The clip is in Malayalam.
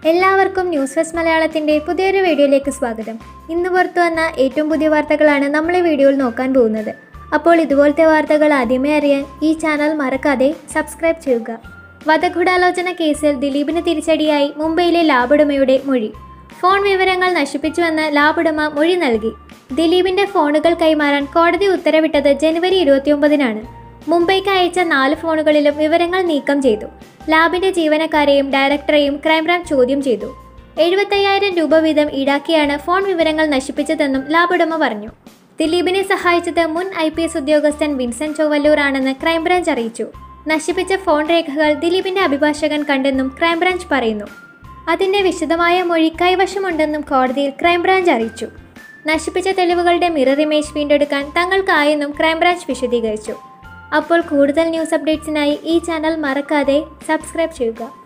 എല്ലാവർക്കും ന്യൂസ് ഫസ്റ്റ് മലയാളത്തിൻ്റെ പുതിയൊരു വീഡിയോയിലേക്ക് സ്വാഗതം ഇന്ന് പുറത്തു വന്ന ഏറ്റവും പുതിയ വാർത്തകളാണ് നമ്മൾ ഈ വീഡിയോയിൽ നോക്കാൻ പോകുന്നത് അപ്പോൾ ഇതുപോലത്തെ വാർത്തകൾ ആദ്യമേ അറിയാൻ ഈ ചാനൽ മറക്കാതെ സബ്സ്ക്രൈബ് ചെയ്യുക വധഗൂഢാലോചന കേസിൽ ദിലീപിന് തിരിച്ചടിയായി മുംബൈയിലെ ലാബുടമയുടെ മൊഴി ഫോൺ വിവരങ്ങൾ നശിപ്പിച്ചുവെന്ന് ലാബുടമ മൊഴി നൽകി ദിലീപിന്റെ ഫോണുകൾ കൈമാറാൻ കോടതി ഉത്തരവിട്ടത് ജനുവരി ഇരുപത്തിയൊമ്പതിനാണ് മുംബൈക്ക് അയച്ച നാല് ഫോണുകളിലും വിവരങ്ങൾ നീക്കം ചെയ്തു ലാബിന്റെ ജീവനക്കാരെയും ഡയറക്ടറെയും ക്രൈംബ്രാഞ്ച് ചോദ്യം ചെയ്തു എഴുപത്തയ്യായിരം രൂപ വീതം ഈടാക്കിയാണ് ഫോൺ വിവരങ്ങൾ നശിപ്പിച്ചതെന്നും ലാബ് ഉടമ പറഞ്ഞു ദിലീപിനെ സഹായിച്ചത് മുൻ ഐ പി എസ് ഉദ്യോഗസ്ഥൻ വിൻസെന്റ് ചൊവ്വല്ലൂർ ആണെന്ന് ക്രൈംബ്രാഞ്ച് അറിയിച്ചു നശിപ്പിച്ച ഫോൺ രേഖകൾ ദിലീപിന്റെ അഭിഭാഷകൻ കണ്ടെന്നും ക്രൈംബ്രാഞ്ച് പറയുന്നു അതിന്റെ വിശദമായ മൊഴി കൈവശമുണ്ടെന്നും കോടതിയിൽ ക്രൈംബ്രാഞ്ച് അറിയിച്ചു നശിപ്പിച്ച തെളിവുകളുടെ മിറർ ഇമേജ് വീണ്ടെടുക്കാൻ തങ്ങൾക്കായെന്നും ക്രൈംബ്രാഞ്ച് വിശദീകരിച്ചു അപ്പോൾ കൂടുതൽ ന്യൂസ് അപ്ഡേറ്റ്സിനായി ഈ ചാനൽ മറക്കാതെ സബ്സ്ക്രൈബ് ചെയ്യുക